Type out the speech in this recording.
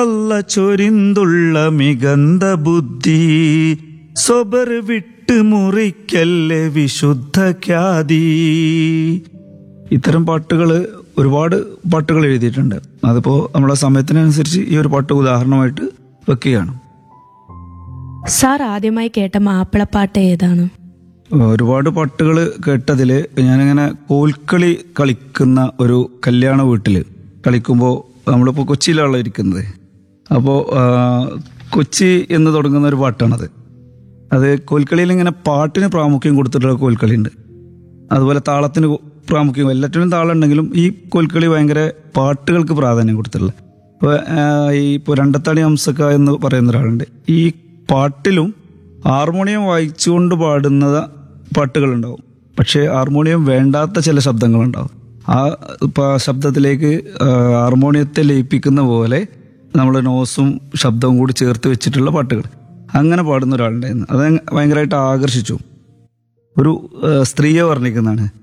അല്ല ചൊരിന്തുള്ള മികന്ത ബുദ്ധി സ്വബർ വിട്ട് മുറിക്കല്ലേ വിശുദ്ധ ഖ്യാതി ഇത്തരം പാട്ടുകൾ ഒരുപാട് പാട്ടുകൾ എഴുതിയിട്ടുണ്ട് അതിപ്പോ നമ്മളെ സമയത്തിനനുസരിച്ച് ഈ ഒരു പാട്ട് ഉദാഹരണമായിട്ട് വെക്കുകയാണ് സാർ ആദ്യമായി കേട്ട മാപ്പിളപ്പാട്ട് ഏതാണ് ഒരുപാട് പാട്ടുകൾ കേട്ടതിൽ ഞാനിങ്ങനെ കോൽക്കളി കളിക്കുന്ന ഒരു കല്യാണ വീട്ടിൽ കളിക്കുമ്പോൾ നമ്മളിപ്പോൾ കൊച്ചിയിലാണല്ലോ ഇരിക്കുന്നത് അപ്പോൾ കൊച്ചി എന്ന് തുടങ്ങുന്ന ഒരു പാട്ടാണത് അത് കോൽക്കളിയിൽ ഇങ്ങനെ പാട്ടിന് പ്രാമുഖ്യം കൊടുത്തിട്ടുള്ള കോൽക്കളി ഉണ്ട് അതുപോലെ താളത്തിന് പ്രാമുഖ്യം എല്ലാറ്റിനും താളം ഉണ്ടെങ്കിലും ഈ കോൽക്കളി ഭയങ്കര പാട്ടുകൾക്ക് പ്രാധാന്യം കൊടുത്തിട്ടുള്ളത് ഇപ്പോൾ ഈ ഇപ്പോൾ രണ്ടത്താണി ഹംസക്ക എന്ന് പറയുന്ന ഒരാളുണ്ട് ഈ പാട്ടിലും ഹാർമോണിയം വായിച്ചുകൊണ്ട് പാടുന്ന പാട്ടുകളുണ്ടാവും പക്ഷേ ഹാർമോണിയം വേണ്ടാത്ത ചില ശബ്ദങ്ങളുണ്ടാവും ആ ഇപ്പം ആ ശബ്ദത്തിലേക്ക് ആ, ഹാർമോണിയത്തെ ലയിപ്പിക്കുന്ന പോലെ നമ്മൾ നോസും ശബ്ദവും കൂടി ചേർത്ത് വെച്ചിട്ടുള്ള പാട്ടുകൾ അങ്ങനെ പാടുന്ന ഒരാളുണ്ടായിരുന്നു അത് ഭയങ്കരമായിട്ട് ആകർഷിച്ചു ഒരു ആ, സ്ത്രീയെ വർണ്ണിക്കുന്നതാണ്